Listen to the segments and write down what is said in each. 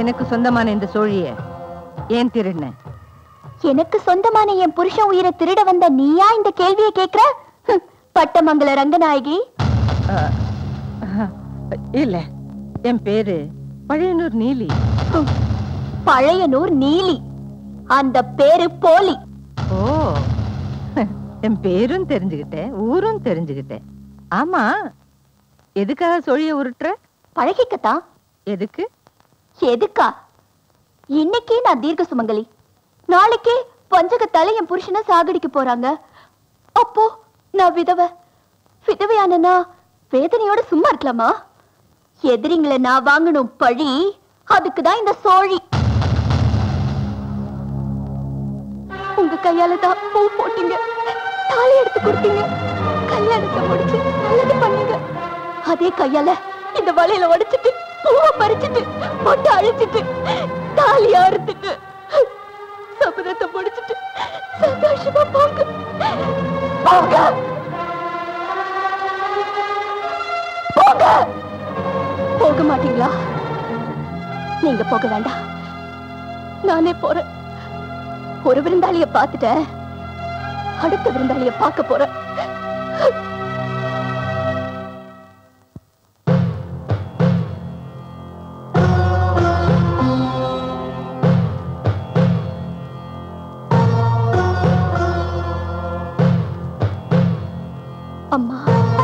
எனக்கு சொந்தமான இந்த சோழிய ஏன் திருடின எனக்கு சொந்தமான என் புருஷன் உயிரை திருட வந்த நீயா இந்த கேள்வியை கேக்குற ஹம், பட்டமங்கல ரங்கநாயகி அஹ், அஹ், இல்ல என் பேரு பழையனூர் நீலி ஹம், பழையனூர் நீலி அந்த பேரு போலி ஓ என் பேரும் தெரிஞ்சுக்கிட்டேன் ஊரும் தெரிஞ்சுக்கிட்டேன் ஆமா எதுக்காக சோழிய உருட்டுற பழகிக்கத்தான் எதுக்கு எதுக்கா இன்னைக்கே நான் தீர்க்க சுமங்கலி நாளைக்கே பஞ்சகத்தால என் புருஷனை சாகடிக்க போறாங்க அப்போ நான் விதவை விதவையானனா வேதனையோட சும்மா இருக்கலாமா எதிரிங்களை நான் வாங்கணும் பழி அதுக்கு தான் இந்த சோழி உங்க கையால தான் பூ போட்டீங்க தாலி எடுத்து கொடுத்தீங்க கல்யாணத்தை முடிச்சு நல்லது பண்ணீங்க அதே கையால இந்த வலையில உடைச்சிட்டு பூவை பறிச்சிட்டு பொட்டை அழிச்சிட்டு தாலி அறுத்துட்டு சபதத்தை முடிச்சிட்டு சந்தோஷமா போங்க போங்க போங்க போக மாட்டீங்களா நீங்க போக வேண்டாம் நானே போறேன் ஒரு விருந்தாளிய பார்த்துட்டேன் அடுத்த விருந்தாளிய பார்க்க போறேன் அம்மா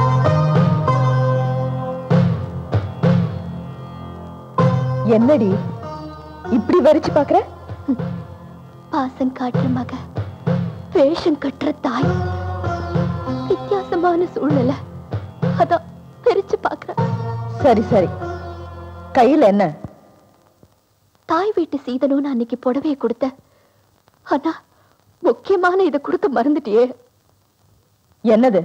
என்னடி இப்படி வரிச்சு பாக்குற பாசம் காட்டுற மக வேஷம் கட்டுற தாய் வித்தியாசமான சூழ்நிலை அதான் பிரிச்சு பாக்குறேன் சரி சரி கையில என்ன தாய் வீட்டு சீதனும் அன்னைக்கு புடவைய கொடுத்த ஆனா முக்கியமான இதை கொடுக்க மறந்துட்டியே என்னது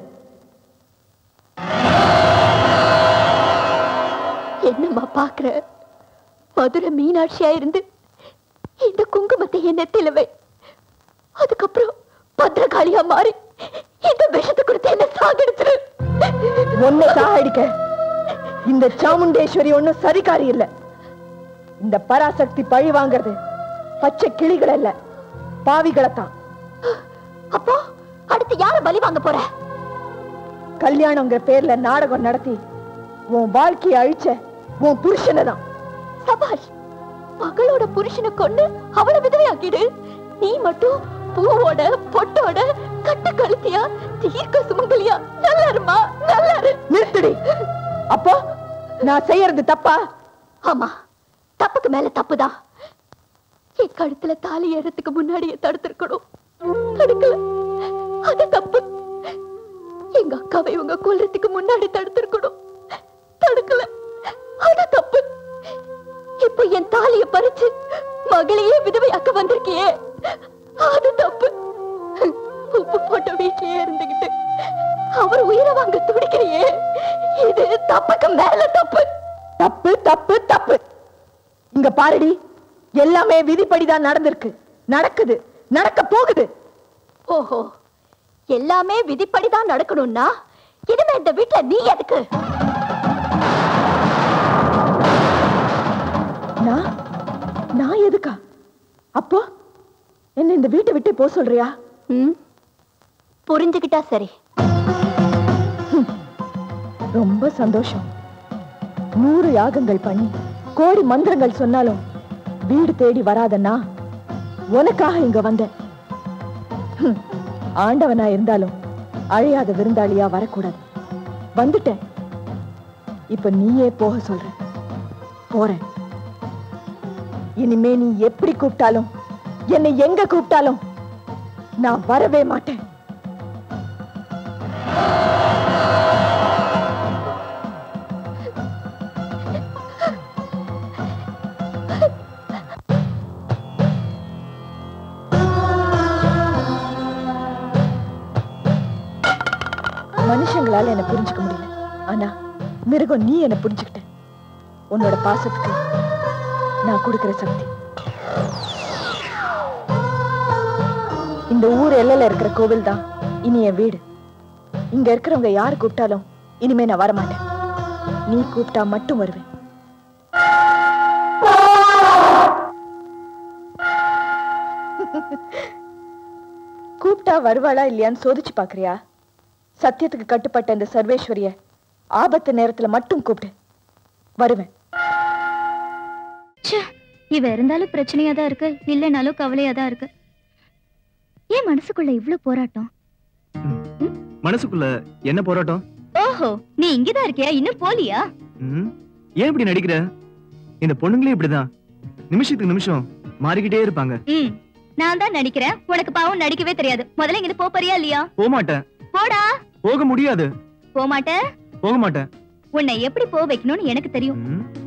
என்னம்மா பாக்குற மதுரை மீனாட்சியா இருந்து இந்த குங்குமத்தை என் நெத்தில வை அதுக்கப்புறம் பத்திரகாளியா மாறி இந்த விஷத்தை கொடுத்து என்ன சாகடிச்சிரு ஒன்னு சாகடிக்க இந்த சாமுண்டேஸ்வரி ஒண்ணும் சரிகாரி இல்ல இந்த பராசக்தி பழி வாங்குறது பச்சை கிளிகள் இல்ல பாவிகளைத்தான் அப்போ அடுத்து யார பலி வாங்க போற கல்யாணங்கிற பேர்ல நாடகம் நடத்தி உன் வாழ்க்கையை அழிச்ச உன் புருஷனை தான் சபாஷ் மகளோட புருஷனை கொண்டு அவளை விதவையாக்கிடு நீ மட்டும் பூவோட பொட்டோட கட்டு கழுத்தியா தீர்க்க சுமங்கலியா நல்லா இருமா நல்லா இரு நிறுத்துடி அப்போ நான் செய்யறது தப்பா ஆமா தப்புக்கு மேல தப்புதான் என் கழுத்துல தாலி ஏறதுக்கு முன்னாடியே தடுத்திருக்கணும் தடுக்கல அது தப்பு எங்க அக்காவை இவங்க கொல்றதுக்கு முன்னாடி தடுத்திருக்கணும் தடுக்கல அது தப்பு இப்ப என் தாலிய பறிச்சு மகளையே விதவையாக்க வந்திருக்கியே அது தப்பு உப்பு போட்ட வீட்லயே இருந்துகிட்டு அவர் உயிரை வாங்க துடிக்கிறியே இது தப்புக்கு மேல தப்பு தப்பு தப்பு தப்பு இங்க பாருடி எல்லாமே விதிப்படிதான் நடந்திருக்கு நடக்குது நடக்க போகுது ஓஹோ எல்லாமே விதிப்படிதான் நடக்கணும்னா இனிமே இந்த வீட்ல நீ எதுக்கு நான் நான் எதுக்கா அப்போ என்ன இந்த வீட்டை விட்டு போக சொல்றியா ம்? புரிஞ்சுக்கிட்டா சரி ரொம்ப சந்தோஷம் நூறு யாகங்கள் பண்ணி கோடி மந்திரங்கள் சொன்னாலும் வீடு தேடி வராதன்னா உனக்காக இங்க வந்தேன் ஹம், ஆண்டவனா இருந்தாலும் அழியாத விருந்தாளியா வரக்கூடாது வந்துட்டேன் இப்ப நீயே போக சொல்ற போறேன் இனிமே நீ எப்படி கூப்பிட்டாலும் என்னை எங்க கூப்பிட்டாலும் நான் வரவே மாட்டேன் மனுஷங்களால என்ன புரிஞ்சுக்க முடியல ஆனா மிருகம் நீ என்ன புரிஞ்சுக்கிட்ட உன்னோட பாசத்துக்கு நான் கொடுக்கிற சக்தி இந்த ஊர் எல்லையில இருக்கிற கோவில் தான் இனி என் வீடு இங்க இருக்கிறவங்க யாரு கூப்பிட்டாலும் இனிமே நான் வரமாட்டேன் நீ கூப்பிட்டா மட்டும் வருவேன் கூப்பிட்டா வருவாளா இல்லையான்னு சோதிச்சு பாக்குறியா சத்தியத்துக்கு கட்டுப்பட்ட இந்த சர்வேஸ்வரிய ஆபத்து நேரத்துல மட்டும் கூப்பிடு வருவேன் இவ இருந்தாலும் பிரச்சனையா தான் இருக்கு இல்லைனாலும் கவலையா தான் இருக்கு ஏன் மனசுக்குள்ள இவ்ளோ போராட்டம் மனசுக்குள்ள என்ன போராட்டம் ஓஹோ நீ இங்கதான் இருக்கியா இன்னும் போலியா ம்? ஏன் இப்படி நடிக்கிற இந்த பொண்ணுங்களே இப்படிதான் நிமிஷத்துக்கு நிமிஷம் மாறிக்கிட்டே இருப்பாங்க ம் நான் தான் நடிக்கிறேன் உனக்கு பாவம் நடிக்கவே தெரியாது முதல்ல இங்க போ போறியா இல்லையா போக மாட்டேன் போடா போக முடியாது போக மாட்டேன் போக மாட்டேன் உன்னை எப்படி போக வைக்கணும்னு எனக்கு தெரியும் ம்?